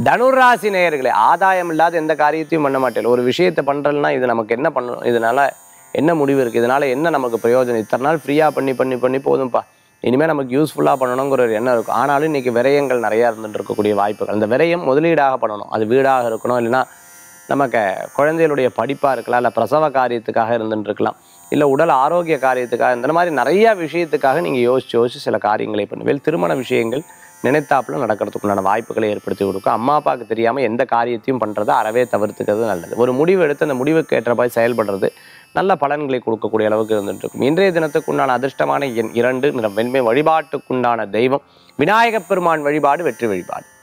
தனுராசி நேயர்களே ஆதாயம் இல்லாத எந்த காரியத்தையும் பண்ண மாட்டேன் ஒரு விஷயத்தை பண்றேன்னா இது நமக்கு என்ன பண்ணணும் இதனால என்ன முடிவு இருக்குது இதனால என்ன நமக்கு பிரயோஜனம் இத்தனை நாள் ஃப்ரீயாக பண்ணி பண்ணி பண்ணி போதும்ப்பா இனிமேல் நமக்கு யூஸ்ஃபுல்லாக பண்ணணுங்கிற ஒரு எண்ணம் இருக்கும் ஆனாலும் இன்னைக்கு விரயங்கள் நிறையா இருந்துட்டு இருக்கக்கூடிய வாய்ப்புகள் அந்த விரயம் முதலீடாக பண்ணணும் அது வீடாக இருக்கணும் இல்லைன்னா நமக்கு குழந்தைகளுடைய படிப்பாக இருக்கலாம் இல்லை பிரசவ காரியத்துக்காக இருந்துட்டு இருக்கலாம் இல்லை உடல் ஆரோக்கிய காரியத்துக்காக இந்த மாதிரி நிறையா விஷயத்துக்காக நீங்கள் யோசிச்சு யோசிச்சு சில காரியங்களை பண்ணுவேன் திருமண விஷயங்கள் நினைத்தாப்புல நடக்கிறதுக்குண்டான வாய்ப்புகளை ஏற்படுத்தி கொடுக்கும் அம்மா அப்பாவுக்கு தெரியாமல் எந்த காரியத்தையும் பண்ணுறதை அறவே தவிர்த்துக்கிறது நல்லது ஒரு முடிவு எடுத்து அந்த முடிவுக்கு ஏற்ற மாதிரி செயல்படுறது நல்ல பலன்களை கொடுக்கக்கூடிய அளவுக்கு இருந்துட்டு இருக்கும் இன்றைய தினத்துக்குண்டான அதிர்ஷ்டமான எண் இரண்டு நிறம் வெண்மை வழிபாட்டுக்குண்டான தெய்வம் விநாயகப் பெருமான் வழிபாடு வெற்றி வழிபாடு